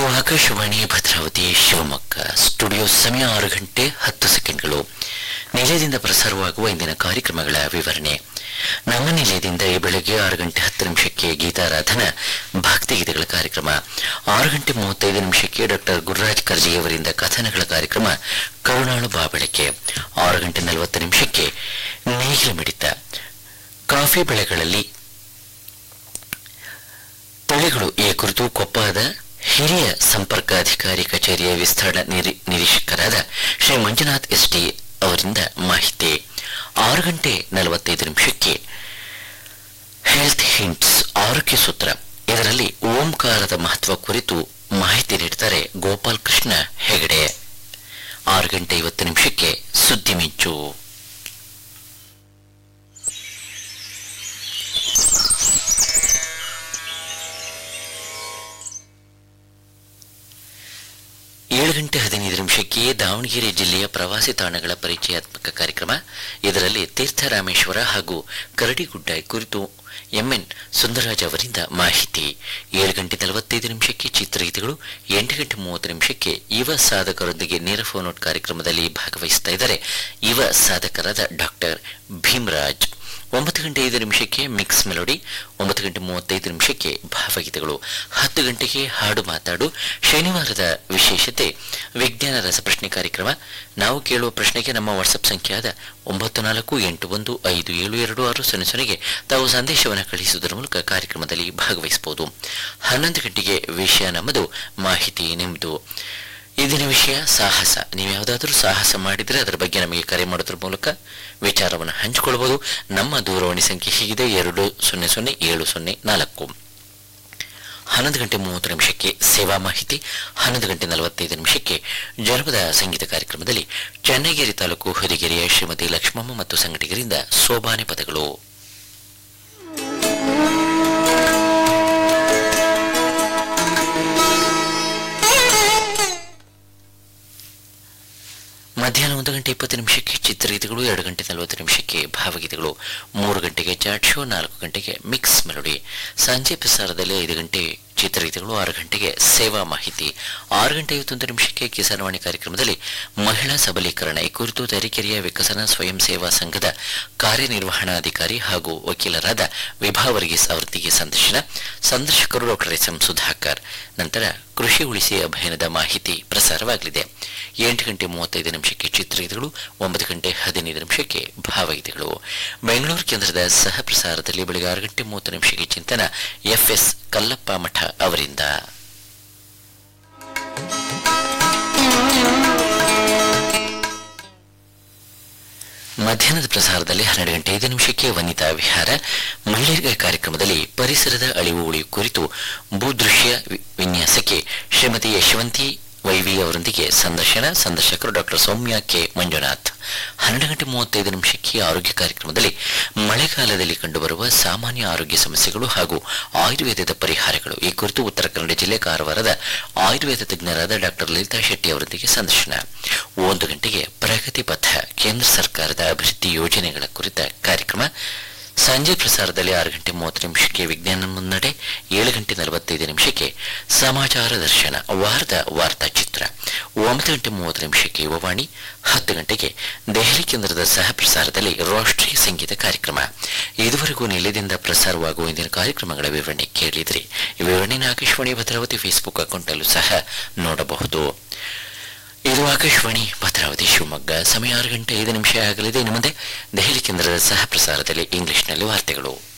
ಇದು ಆಕಾಶವಾಣಿ ಭದ್ರಾವತಿ ಶಿವಮೊಗ್ಗ ಸ್ಟುಡಿಯೋ ಸಮಯ ಆರು ಗಂಟೆ ಹತ್ತು ಸೆಕೆಂಡ್ಗಳು ನಿಲಯದಿಂದ ಪ್ರಸಾರವಾಗುವ ಇಂದಿನ ಕಾರ್ಯಕ್ರಮಗಳ ವಿವರಣೆ ನಮ್ಮ ನಿಲಯದಿಂದ ಈ ಬೆಳಗ್ಗೆ ಆರು ಗಂಟೆ ಹತ್ತು ನಿಮಿಷಕ್ಕೆ ಗೀತಾರಾಧನ ಭಕ್ತಿಗೀತೆಗಳ ಕಾರ್ಯಕ್ರಮ ಆರು ಗಂಟೆ ಮೂವತ್ತೈದು ನಿಮಿಷಕ್ಕೆ ಡಾಕ್ಟರ್ ಗುರುರಾಜ್ ಕರ್ಜಿಯವರಿಂದ ಕಥನಗಳ ಕಾರ್ಯಕ್ರಮ ಕರುಣಾಳು ಬಾಬೆಳಕೆ ಆರು ಗಂಟೆ ನಲವತ್ತು ನಿಮಿಷಕ್ಕೆ ನೇಗಿಲ ಮಿಡಿತ ಕಾಫಿ ಬೆಳೆಗಳಲ್ಲಿ ತಳಿಗಳು ಈ ಕುರಿತು ಕೊಪ್ಪದ ಹಿರಿಯ ಸಂಪರ್ಕ ಅಧಿಕಾರಿ ಕಚೇರಿಯ ವಿಸ್ತರಣಾ ನಿರಿ- ನಿರೀಕ್ಷಕರಾದ ಶ್ರೀ ಮಂಜುನಾಥ್ ಎಸ್ ಟಿ ಅವರಿಂದ ಮಾಹಿತಿ ಆರು ಗಂಟೆ ನಲವತ್ತೈದು ನಿಮಿಷಕ್ಕೆ ಹೆಲ್ತ್ ಹಿಂಟ್ಸ್ ಆರೋಗ್ಯ ಸೂತ್ರ ಇದರಲ್ಲಿ ಓಂಕಾರದ ಮಹತ್ವ ಕುರಿತು ಮಾಹಿತಿ ನೀಡುತ್ತಾರೆ ಗೋಪಾಲ್ ಕೃಷ್ಣ ಹೆಗಡೆ ಆರು ಗಂಟೆ ಐವತ್ತು ನಿಮಿಷಕ್ಕೆ ಸುದ್ದಿ ಮಿಂಚು ಏಳು ಗಂಟೆ ಹದಿನೈದು ನಿಮಿಷಕ್ಕೆ ದಾವಣಗೆರೆ ಜಿಲ್ಲೆಯ ಪ್ರವಾಸಿ ತಾಣಗಳ ಪರಿಚಯಾತ್ಮಕ ಕಾರ್ಯಕ್ರಮ ಇದರಲ್ಲಿ ತೀರ್ಥರಾಮೇಶ್ವರ ಹಾಗೂ ಕರಡಿಗುಡ್ಡ ಕುರಿತು ಎಂಎನ್ ಸುಂದರರಾಜ್ ಅವರಿಂದ ಮಾಹಿತಿ ಏಳು ಗಂಟೆ ನಲವತ್ತೈದು ನಿಮಿಷಕ್ಕೆ ಚಿತ್ರಗೀತೆಗಳು ಎಂಟು ಗಂಟೆ ಮೂವತ್ತು ನಿಮಿಷಕ್ಕೆ ಯುವ ಸಾಧಕರೊಂದಿಗೆ ನೇರ ಫೋನ್ ಔಟ್ ಕಾರ್ಯಕ್ರಮದಲ್ಲಿ ಭಾಗವಹಿಸ್ತಾ ಇದ್ದಾರೆ ಯುವ ಸಾಧಕರಾದ ಡಾಕ್ಟರ್ ಭೀಮ್ರಾಜ್ ಒಂಬತ್ತು ಗಂಟೆ ಐದು ನಿಮಿಷಕ್ಕೆ ಮಿಕ್ಸ್ ಮೆಲೋಡಿ ಒಂಬತ್ತು ಗಂಟೆ ಮೂವತ್ತೈದು ನಿಮಿಷಕ್ಕೆ ಭಾವಗೀತೆಗಳು ಹತ್ತು ಗಂಟೆಗೆ ಹಾಡು ಮಾತಾಡು ಶನಿವಾರದ ವಿಶೇಷತೆ ವಿಜ್ಞಾನ ರಸಪ್ರಶ್ನೆ ಕಾರ್ಯಕ್ರಮ ನಾವು ಕೇಳುವ ಪ್ರಶ್ನೆಗೆ ನಮ್ಮ ವಾಟ್ಸಪ್ ಸಂಖ್ಯೆಯಾದ ಒಂಬತ್ತು ನಾಲ್ಕು ಎಂಟು ಒಂದು ಐದು ಏಳು ಎರಡು ಆರು ಸೊನ್ನೆ ಸೊನ್ನೆಗೆ ತಾವು ಸಂದೇಶವನ್ನು ಕಳುಹಿಸುವುದರ ಮೂಲಕ ಕಾರ್ಯಕ್ರಮದಲ್ಲಿ ಭಾಗವಹಿಸಬಹುದು ಹನ್ನೊಂದು ಗಂಟೆಗೆ ವಿಷಯ ನಮ್ಮದು ಮಾಹಿತಿ ನಿಮ್ಮದು ಇಂದಿನ ವಿಷಯ ಸಾಹಸ ನೀವು ಯಾವುದಾದ್ರೂ ಸಾಹಸ ಮಾಡಿದರೆ ಅದರ ಬಗ್ಗೆ ನಮಗೆ ಕರೆ ಮಾಡೋದ್ರ ಮೂಲಕ ವಿಚಾರವನ್ನು ಹಂಚಿಕೊಳ್ಬಹುದು ನಮ್ಮ ದೂರವಾಣಿ ಸಂಖ್ಯೆ ಹೀಗಿದೆ ಎರಡು ಸೊನ್ನೆ ಸೊನ್ನೆ ಏಳು ಸೊನ್ನೆ ನಾಲ್ಕು ಹನ್ನೊಂದು ಗಂಟೆ ಮೂವತ್ತು ನಿಮಿಷಕ್ಕೆ ಸೇವಾ ಮಾಹಿತಿ ಹನ್ನೊಂದು ಗಂಟೆ ನಲವತ್ತೈದು ನಿಮಿಷಕ್ಕೆ ಜನಪದ ಸಂಗೀತ ಕಾರ್ಯಕ್ರಮದಲ್ಲಿ ಚನ್ನಗಿರಿ ತಾಲೂಕು ಹೊದಿಗೆರೆಯ ಶ್ರೀಮತಿ ಲಕ್ಷ್ಮಮ್ಮ ಮತ್ತು ಸಂಗಡಿಗರಿಂದ ಸೋಬಾನೆ ಪದಗಳು ಮಧ್ಯಾಹ್ನ ಒಂದು ಗಂಟೆ ಇಪ್ಪತ್ತು ನಿಮಿಷಕ್ಕೆ ಚಿತ್ರಗೀತೆಗಳು ಎರಡು ಗಂಟೆ ನಲವತ್ತು ನಿಮಿಷಕ್ಕೆ ಭಾವಗೀತೆಗಳು ಮೂರು ಗಂಟೆಗೆ ಚಾಟ್ ಶೋ ನಾಲ್ಕು ಗಂಟೆಗೆ ಮಿಕ್ಸ್ ಮೆಲೋಡಿ ಸಂಜೆ ಪ್ರಸಾರದಲ್ಲಿ ಐದು ಗಂಟೆ ಚಿತ್ರಗೀತೆಗಳು ಆರು ಗಂಟೆಗೆ ಸೇವಾ ಮಾಹಿತಿ ಆರು ಗಂಟೆ ಐವತ್ತೊಂದು ನಿಮಿಷಕ್ಕೆ ಕಿಸಾನವಾಣಿ ಕಾರ್ಯಕ್ರಮದಲ್ಲಿ ಮಹಿಳಾ ಸಬಲೀಕರಣ ಈ ಕುರಿತು ತರೀಕೆರೆಯ ವಿಕಸನ ಸ್ವಯಂ ಸೇವಾ ಸಂಘದ ಕಾರ್ಯನಿರ್ವಹಣಾಧಿಕಾರಿ ಹಾಗೂ ವಕೀಲರಾದ ವಿಭಾ ವರ್ಗೀಸ್ ಅವರೊಂದಿಗೆ ಸಂದರ್ಶನ ಸಂದರ್ಶಕರು ಡಾಕ್ಟರ್ ಎಸ್ ಎಂ ಸುಧಾಕರ್ ನಂತರ ಕೃಷಿ ಉಳಿಸಿ ಅಭಿಯಾನದ ಮಾಹಿತಿ ಪ್ರಸಾರವಾಗಲಿದೆ ಎಂಟು ಗಂಟೆ ಮೂವತ್ತೈದು ನಿಮಿಷಕ್ಕೆ ಚಿತ್ರಗೀತೆಗಳು ಒಂಬತ್ತು ಗಂಟೆ ಹದಿನೈದು ನಿಮಿಷಕ್ಕೆ ಭಾವಗೀತೆಗಳು ಬೆಂಗಳೂರು ಕೇಂದ್ರದ ಸಹ ಪ್ರಸಾರದಲ್ಲಿ ಬೆಳಗ್ಗೆ ಆರು ಗಂಟೆ ಮೂವತ್ತು ನಿಮಿಷಕ್ಕೆ ಚಿಂತನ ಎಫ್ಎಸ್ ಕಲ್ಲಪ್ಪ ಮಠ ಅವರಿಂದ ಮಧ್ಯಾಹ್ನದ ಪ್ರಸಾರದಲ್ಲಿ ಹನ್ನೆರಡು ಗಂಟೆ ಐದು ನಿಮಿಷಕ್ಕೆ ವನಿತಾ ವಿಹಾರ ಮಹಿಳೆಯರಿಗೆ ಕಾರ್ಯಕ್ರಮದಲ್ಲಿ ಪರಿಸರದ ಅಳಿವು ಉಳಿವು ಕುರಿತು ಭೂದೃಶ್ಯ ವಿ- ವಿನ್ಯಾಸಕ್ಕೆ ಶ್ರೀಮತಿ ಯಶವಂತಿ ವೈವಿ ಅವರೊಂದಿಗೆ ಸಂದರ್ಶನ ಸಂದರ್ಶಕರು ಡಾಕ್ಟರ್ ಸೌಮ್ಯ ಕೆ ಮಂಜುನಾಥ್ ಹನ್ನೆರಡು ಗಂಟೆ ಮೂವತ್ತೈದು ನಿಮಿಷಕ್ಕೆ ಆರೋಗ್ಯ ಕಾರ್ಯಕ್ರಮದಲ್ಲಿ ಮಳೆಗಾಲದಲ್ಲಿ ಕಂಡುಬರುವ ಸಾಮಾನ್ಯ ಆರೋಗ್ಯ ಸಮಸ್ಯೆಗಳು ಹಾಗೂ ಆಯುರ್ವೇದದ ಪರಿಹಾರಗಳು ಈ ಕುರಿತು ಉತ್ತರ ಕನ್ನಡ ಜಿಲ್ಲೆ ಕಾರವಾರದ ಆಯುರ್ವೇದ ತಜ್ಞರಾದ ಡಾಕ್ಟರ್ ಲಲಿತಾ ಶೆಟ್ಟಿ ಅವರೊಂದಿಗೆ ಸಂದರ್ಶನ ಒಂದು ಗಂಟೆಗೆ ಪ್ರಗತಿ ಪಥ ಕೇಂದ್ರ ಸರ್ಕಾರದ ಅಭಿವೃದ್ಧಿ ಯೋಜನೆಗಳ ಕುರಿತ ಕಾರ್ಯಕ್ರಮ ಸಂಜೆ ಪ್ರಸಾರದಲ್ಲಿ ಆರು ಗಂಟೆ ಮೂವತ್ತು ನಿಮಿಷಕ್ಕೆ ವಿಜ್ಞಾನ ಮುನ್ನಡೆ ಏಳು ಗಂಟೆ ನಲವತ್ತೈದು ನಿಮಿಷಕ್ಕೆ ಸಮಾಚಾರ ದರ್ಶನ ವಾರದ ವಾರ್ತಾ ಚಿತ್ರ ಒಂಬತ್ತು ಗಂಟೆ ಮೂವತ್ತು ನಿಮಿಷಕ್ಕೆ ಯುವವಾಣಿ ಹತ್ತು ಗಂಟೆಗೆ ದೆಹಲಿ ಕೇಂದ್ರದ ಸಹ ಪ್ರಸಾರದಲ್ಲಿ ರಾಷ್ಟ್ರೀಯ ಸಂಗೀತ ಕಾರ್ಯಕ್ರಮ ಇದುವರೆಗೂ ನಿಲಯದಿಂದ ಪ್ರಸಾರವಾಗುವ ಇಂದಿನ ಕಾರ್ಯಕ್ರಮಗಳ ವಿವರಣೆ ಕೇಳಿದ್ರಿ ಈ ವಿವರಣೆನ ಆಕಾಶವಾಣಿ ಭದ್ರಾವತಿ ಫೇಸ್ಬುಕ್ ಅಕೌಂಟಲ್ಲೂ ಸಹ ನೋಡಬಹುದು ಇದು ಆಕಾಶವಾಣಿ ಭದ್ರಾವತಿ ಶಿವಮೊಗ್ಗ ಸಮಯ ಆರು ಗಂಟೆ ಐದು ನಿಮಿಷ ಆಗಲಿದೆ ಇನ್ನು ಮುಂದೆ ದೆಹಲಿ ಕೇಂದ್ರದ ಸಹ ಪ್ರಸಾರದಲ್ಲಿ ಇಂಗ್ಲಿಷ್ನಲ್ಲಿ ವಾರ್ತೆಗಳು